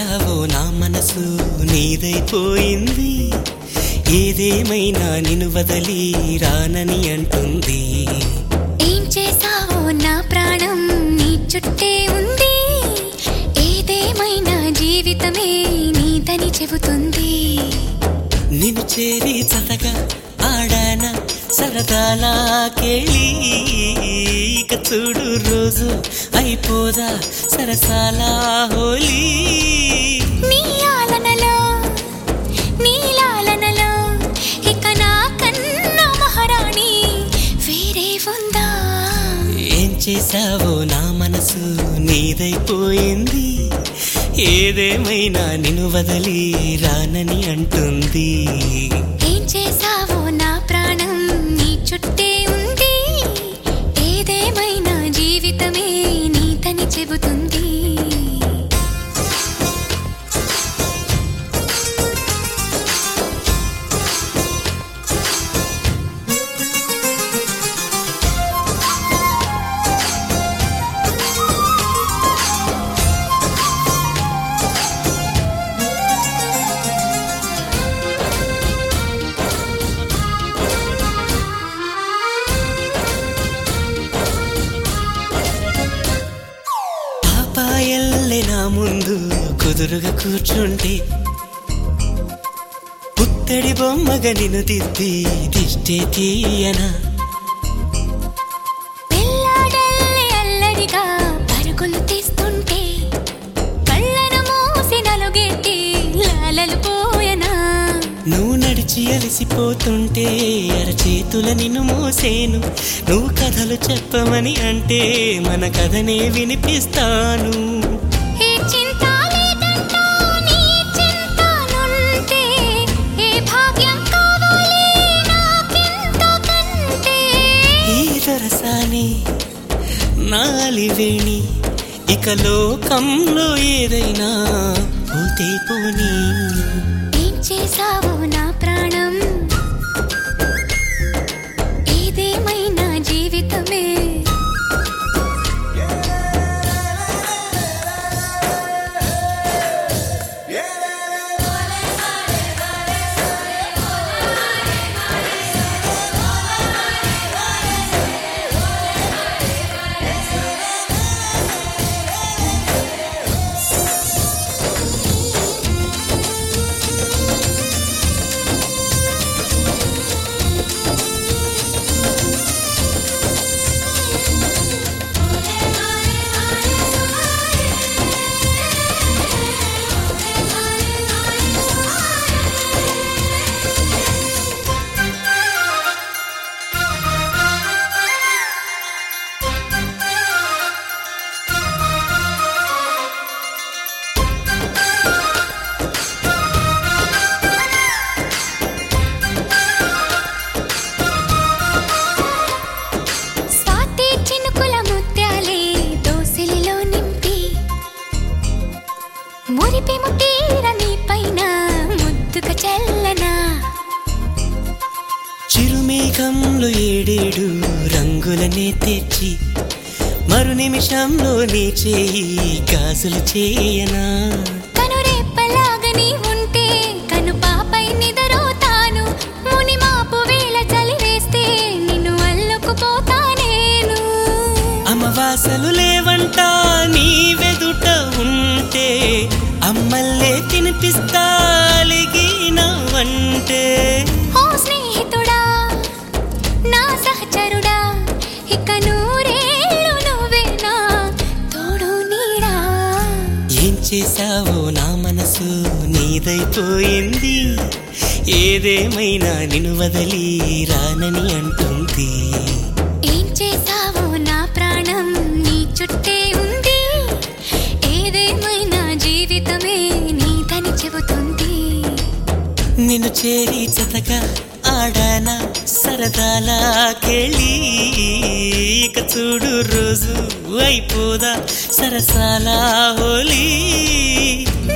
చేశావో నా మనసు నీదైపోయింది ఏదేమైనా నిన్ను వదలి రానని అంటుంది ఏం చేసావో నా ప్రాణం నీ చుట్టే ఉంది ఏదేమైనా జీవితమే నీదని చెబుతుంది నిన్ను చేరి చతగా ఆడాన సరదాలా కేళి ఇక చూడు రోజు అయిపోదా సరసాలా హోలీ నీ ఆలనలో నీ లాలనలో ఇక నా కన్నా మహారాణి వేరే ఉందా ఏం చేశావో నా మనసు నీదైపోయింది ఏదేమైనా నిన్ను వదలి రానని అంటుంది ఏం చేసావో నా ప్రాణం నీ చుట్టే ఉంది ఏదేమైనా జీవితమే నీతని చెబుతుంది పాపాయల్లే నా ముందు కుదురుగా కూర్చుంటే పుత్తడి బొమ్మగా నిన్ను దిద్ది దిష్టే తీయనా పిల్లాడల్లే అల్లరిగా పరుగులు తీస్తుంటే కళ్ళను మూసి నలుగెట్టి లాలలు పోయనా నువ్వు నడిచి అలసిపోతుంటే అరచేతుల నిన్ను మోసేను నువ్వు కథలు చెప్పమని అంటే మన కథనే వినిపిస్తాను ఏ చింత లేదంటా నీ చింతనుంటే ఏ భాగ్యం కావాలి నాకింతకంటే ఈ దొరసాని నాలివేణి ఇక లోకంలో ఏదైనా పోతే పోనీ ఏం చేసావో నా ప్రాణం ఏదేమైనా జీవితమే స్వాతి చినుకుల ముత్యాలే దోసిలిలో నింపి మురిపి ముటీర నీ పైన ముద్దుగా చల్లనా చిరుమేఘంలో ఏడేడు రంగులనే తెచ్చి మరు నిమిషంలో నీ చేయి గాజులు చేయనా కనురెప్పలాగని ఉంటే కను పాపై నిదరోతాను ముని మాపు వేళ చలి వేస్తే నిన్ను అల్లుకుపోతా నేను అమవాసలు లేవంట నీ వెదుట ఉంటే అమ్మల్లే తినిపిస్తాలిగినవంటే ఓ స్నేహితుడా నా సహచరుడా ఇక నూరేళ్ళు నువ్వేనా తోడు నీడా ఏం చేశావో నా మనసు నీదైపోయింది ఏదేమైనా నిన్ను వదలి రానని అంటుంది ఏం చేసావో నా ప్రాణం నీ చుట్టే ఉంది ఏదేమైనా జీవితమే నీదని చెబుతుంది నిన్ను చేరి చతగా ఆడాన సరదాలా కేళి ఇక చూడు రోజు అయిపోదా సరసాలా హోలీ